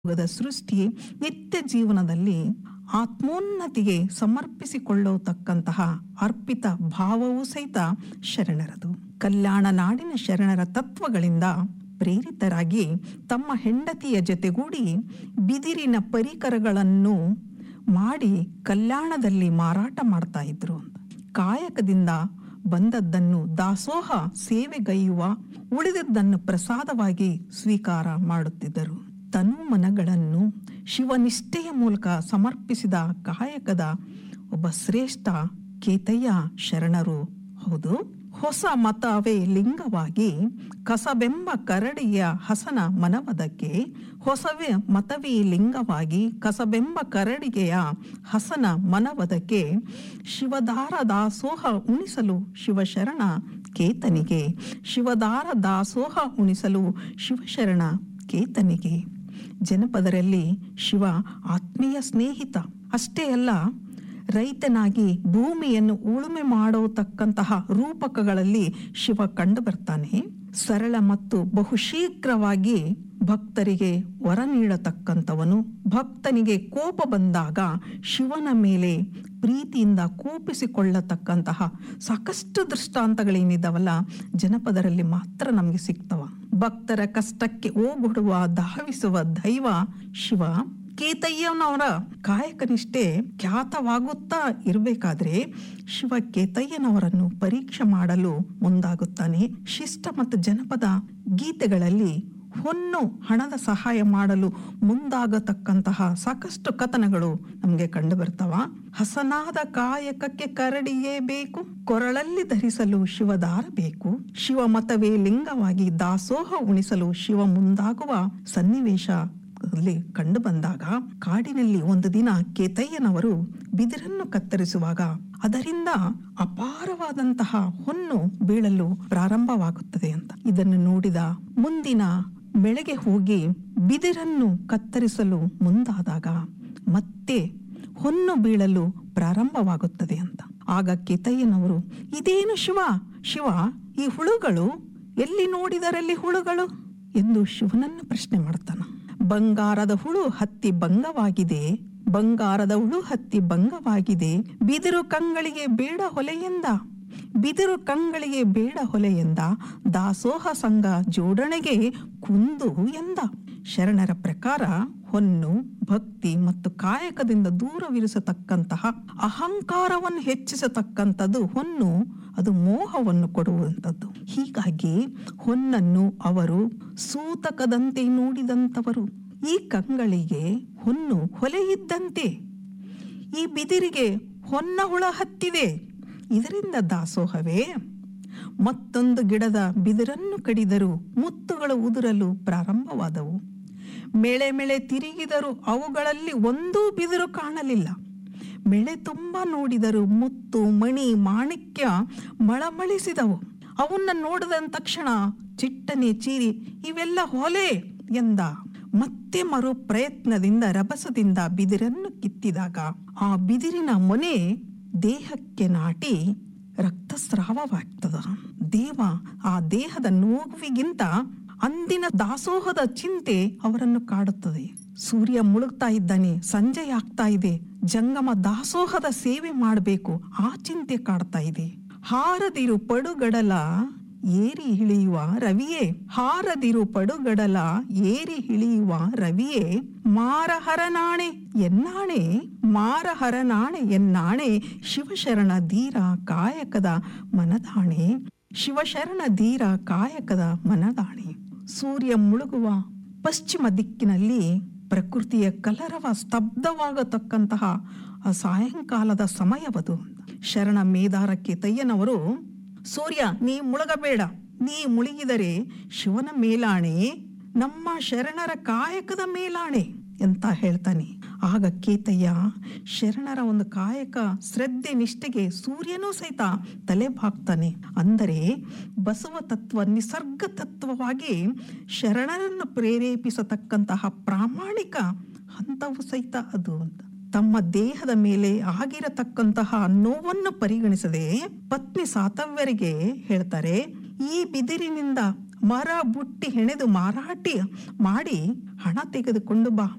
ಯುಗದ ಸೃಷ್ಟಿ ನಿತ್ಯ ಜೀವನದಲ್ಲಿ ಆತ್ಮೋನ್ನತಿಗೆ ಸಮರ್ಪಿಸಿಕೊಳ್ಳತಕ್ಕಂತಹ ಅರ್ಪಿತ ಭಾವವೂ ಸಹಿತ ಶರಣರದು ಕಲ್ಯಾಣ ನಾಡಿನ ಶರಣರ ತತ್ವಗಳಿಂದ ಪ್ರೇರಿತರಾಗಿ ತಮ್ಮ ಹೆಂಡತಿಯ ಜೊತೆಗೂಡಿ ಬಿದಿರಿನ ಪರಿಕರಗಳನ್ನು ಮಾಡಿ ಕಲ್ಯಾಣದಲ್ಲಿ ಮಾರಾಟ ಮಾಡ್ತಾ ಇದ್ರು ಅಂತ ಕಾಯಕದಿಂದ ಬಂದದ್ದನ್ನು ದಾಸೋಹ ಸೇವೆಗೈಯುವ ಉಳಿದದ್ದನ್ನು ಪ್ರಸಾದವಾಗಿ ಸ್ವೀಕಾರ ಮಾಡುತ್ತಿದ್ದರು ತನು ಮನಗಳನ್ನು ಶಿವನಿಷ್ಠೆಯ ಮೂಲಕ ಸಮರ್ಪಿಸಿದ ಕಾಯಕದ ಒಬ್ಬ ಶ್ರೇಷ್ಠ ಕೇತಯ್ಯ ಶರಣರು ಹೌದು ಹೊಸ ಮತವೇ ಲಿಂಗವಾಗಿ ಕಸಬೆಂಬ ಕರಡಿಯ ಹಸನ ಮನವದಕ್ಕೆ ಹೊಸವೇ ಮತವೇ ಲಿಂಗವಾಗಿ ಕಸಬೆಂಬ ಕರಡಿಗೆಯ ಹಸನ ಮನವದಕ್ಕೆ ಶಿವದಾರ ದಾಸೋಹ ಉಣಿಸಲು ಶಿವಶರಣ ಕೇತನಿಗೆ ಶಿವದಾರ ದಾಸೋಹ ಉಣಿಸಲು ಶಿವಶರಣ ಕೇತನಿಗೆ ಜನಪದರಲ್ಲಿ ಶಿವ ಆತ್ಮೀಯ ಸ್ನೇಹಿತ ಅಷ್ಟೇ ಅಲ್ಲ ರೈತನಾಗಿ ಭೂಮಿಯನ್ನು ಉಳುಮೆ ಮಾಡತಕ್ಕಂತಹ ರೂಪಕಗಳಲ್ಲಿ ಶಿವ ಕಂಡು ಬರ್ತಾನೆ ಸರಳ ಮತ್ತು ಬಹುಶೀಘ್ರವಾಗಿ ಭಕ್ತರಿಗೆ ವರ ನೀಡತಕ್ಕಂಥವನು ಭಕ್ತನಿಗೆ ಕೋಪ ಬಂದಾಗ ಶಿವನ ಮೇಲೆ ಪ್ರೀತಿಯಿಂದ ಕೋಪಿಸಿಕೊಳ್ಳತಕ್ಕಂತಹ ಸಾಕಷ್ಟು ದೃಷ್ಟಾಂತಗಳೇನಿದ್ದಾವಲ್ಲ ಜನಪದರಲ್ಲಿ ಮಾತ್ರ ನಮಗೆ ಸಿಗ್ತವ ಭಕ್ತರ ಕಷ್ಟಕ್ಕೆ ಓಗೊಡುವ ಧಾವಿಸುವ ದೈವ ಶಿವ ಕೇತಯ್ಯನವರ ಕಾಯಕನಿಷ್ಠೆ ಖ್ಯಾತವಾಗುತ್ತಾ ಇರಬೇಕಾದ್ರೆ ಶಿವ ಕೇತಯ್ಯನವರನ್ನು ಪರೀಕ್ಷೆ ಮಾಡಲು ಮುಂದಾಗುತ್ತಾನೆ ಶಿಷ್ಟ ಮತ್ತು ಜನಪದ ಗೀತೆಗಳಲ್ಲಿ ಹೊನ್ನು ಹಣದ ಸಹಾಯ ಮಾಡಲು ಮುಂದಾಗತಕ್ಕಂತಹ ಸಾಕಷ್ಟು ಕಥನಗಳು ನಮಗೆ ಕಂಡು ಬರ್ತಾವ ಹಸನಾದ ಕಾಯಕಕ್ಕೆ ಕರಡಿಯೇ ಬೇಕು ಕೊರಳಲ್ಲಿ ಧರಿಸಲು ಶಿವದಾರ ಬೇಕು ಶಿವ ಮತವೇ ಲಿಂಗವಾಗಿ ದಾಸೋಹ ಉಣಿಸಲು ಶಿವ ಮುಂದಾಗುವ ಸನ್ನಿವೇಶ ಅಲ್ಲಿ ಕಂಡು ಬಂದಾಗ ಕಾಡಿನಲ್ಲಿ ಒಂದು ದಿನ ಕೇತಯ್ಯನವರು ಬಿದಿರನ್ನು ಕತ್ತರಿಸುವಾಗ ಅದರಿಂದ ಅಪಾರವಾದಂತಹ ಹೊನ್ನು ಬೀಳಲು ಪ್ರಾರಂಭವಾಗುತ್ತದೆ ಅಂತ ಇದನ್ನು ನೋಡಿದ ಮುಂದಿನ ಬೆಳೆಗೆ ಹೋಗಿ ಬಿದಿರನ್ನು ಕತ್ತರಿಸಲು ಮುಂದಾದಾಗ ಮತ್ತೆ ಹೊನ್ನು ಬೀಳಲು ಪ್ರಾರಂಭವಾಗುತ್ತದೆ ಅಂತ ಆಗ ಕೇತಯ್ಯನವರು ಇದೇನು ಶಿವ ಶಿವ ಈ ಹುಳುಗಳು ಎಲ್ಲಿ ನೋಡಿದರಲ್ಲಿ ಹುಳುಗಳು ಎಂದು ಶಿವನನ್ನು ಪ್ರಶ್ನೆ ಮಾಡ್ತಾನ ಬಂಗಾರದ ಹುಳು ಹತ್ತಿ ಭಂಗವಾಗಿದೆ ಬಂಗಾರದ ಹುಳು ಹತ್ತಿ ಭಂಗವಾಗಿದೆ ಬಿದಿರು ಕಂಗಳಿಗೆ ಬೇಡ ಹೊಲೆಯಿಂದ ಬಿದಿರು ಕಂಗಳಿಗೆ ಬೇಡ ಹೊಲೆಯಿಂದ ದಾಸೋಹ ಸಂಘ ಜೋಡಣೆಗೆ ಕುಂದು ಎಂದ ಶರಣರ ಪ್ರಕಾರ ಹೊನ್ನು ಭಕ್ತಿ ಮತ್ತು ಕಾಯಕದಿಂದ ದೂರವಿರಿಸತಕ್ಕಂತಹ ಅಹಂಕಾರವನ್ನು ಹೆಚ್ಚಿಸತಕ್ಕಂಥದ್ದು ಹೊನ್ನು ಅದು ಮೋಹವನ್ನು ಕೊಡುವಂಥದ್ದು ಹೀಗಾಗಿ ಹೊನ್ನನ್ನು ಅವರು ಸೂತಕದಂತೆ ನೋಡಿದಂಥವರು ಈ ಕಂಗಳಿಗೆ ಹೊನ್ನು ಹೊಲೆಯಿದ್ದಂತೆ ಈ ಬಿದಿರಿಗೆ ಹೊನ್ನ ಹುಳ ಹತ್ತಿದೆ ಇದರಿಂದ ದಾಸೋಹವೇ ಮತ್ತೊಂದು ಗಿಡದ ಬಿದಿರನ್ನು ಕಡಿದರು ಮುತ್ತುಗಳು ಉದುರಲು ಪ್ರಾರಂಭವಾದವು ಮೇಳೆ ಮೇಳೆ ತಿರುಗಿದರು ಅವುಗಳಲ್ಲಿ ಒಂದೂ ಬಿದಿರು ಕಾಣಲಿಲ್ಲ ಮೇಳೆ ತುಂಬ ನೋಡಿದರು ಮುತ್ತು ಮಣಿ ಮಾಣಿಕ್ಯ ಮಳಮಳಿಸಿದವು ಅವನ್ನ ನೋಡಿದ ತಕ್ಷಣ ಚಿಟ್ಟನೆ ಚೀರಿ ಇವೆಲ್ಲ ಹೊಲೆ ಎಂದ ಮತ್ತೆ ಮರು ಪ್ರಯತ್ನದಿಂದ ರಭಸದಿಂದ ಬಿದಿರನ್ನು ಕಿತ್ತಿದಾಗ ಆ ಬಿದಿರಿನ ಮೊನೆ ದೇಹಕ್ಕೆ ನಾಟಿ ರಕ್ತಸ್ರಾವವಾಗ್ತದ ದೇವ ಆ ದೇಹದ ನೋವಿಗಿಂತ ಅಂದಿನ ದಾಸೋಹದ ಚಿಂತೆ ಅವರನ್ನು ಕಾಡುತ್ತದೆ ಸೂರ್ಯ ಮುಳುಗ್ತಾ ಇದ್ದಾನೆ ಸಂಜೆ ಆಗ್ತಾ ಇದೆ ಜಂಗಮ ದಾಸೋಹದ ಸೇವೆ ಮಾಡಬೇಕು ಆ ಚಿಂತೆ ಕಾಡ್ತಾ ಇದೆ ಹಾರದಿರು ಪಡುಗಡಲ ಏರಿ ಇಳಿಯುವ ರವಿಯೇ ಹಾರದಿರು ಪಡುಗಡಲ ಏರಿ ಇಳಿಯುವ ರವಿಯೇ ಮಾರಹರನಾಣೆ ಎನ್ನಾಣೆ ಮಾರಹರನಾಣೆ ಎನ್ನಾಣೆ ಶಿವಶರಣ ಧೀರ ಕಾಯಕದ ಮನದಾಣೆ ಶಿವಶರಣ ಧೀರ ಕಾಯಕದ ಮನದಾಣೆ ಸೂರ್ಯ ಮುಳುಗುವ ಪಶ್ಚಿಮ ದಿಕ್ಕಿನಲ್ಲಿ ಪ್ರಕೃತಿಯ ಕಲರವ ಸ್ತಬ್ಧವಾಗತಕ್ಕಂತಹ ಆ ಸಾಯಂಕಾಲದ ಸಮಯವದು ಶರಣ ಮೇದಾರಕ್ಕೆ ತಯ್ಯನವರು ಸೂರ್ಯ ನೀ ಮುಳುಗಬೇಡ ನೀ ಮುಳುಗಿದರೆ ಶಿವನ ಮೇಲಾಣೆ ನಮ್ಮ ಶರಣರ ಕಾಯಕದ ಮೇಲಾಣೆ ಅಂತ ಹೇಳ್ತಾನೆ ಆಗ ಕೇತಯ್ಯ ಶರಣರ ಒಂದು ಕಾಯಕ ಶ್ರದ್ಧೆ ನಿಷ್ಠೆಗೆ ಸೂರ್ಯನೂ ಸಹಿತ ತಲೆ ಬಾಗ್ತಾನೆ ಅಂದರೆ ಬಸವ ತತ್ವ ನಿಸರ್ಗ ತತ್ವವಾಗಿ ಶರಣರನ್ನು ಪ್ರೇರೇಪಿಸತಕ್ಕಂತಹ ಪ್ರಾಮಾಣಿಕ ಹಂತವು ಸಹಿತ ಅದು ಅಂತ ತಮ್ಮ ದೇಹದ ಮೇಲೆ ಆಗಿರತಕ್ಕಂತಹ ನೋವನ್ನು ಪರಿಗಣಿಸದೆ ಪತ್ನಿ ಸಾತವ್ಯರಿಗೆ ಹೇಳ್ತಾರೆ ಈ ಬಿದಿರಿನಿಂದ ಮರ ಬುಟ್ಟಿ ಹೆಣೆದು ಮಾರಾಟ ಮಾಡಿ ಹಣ ತೆಗೆದುಕೊಂಡು ಬಾ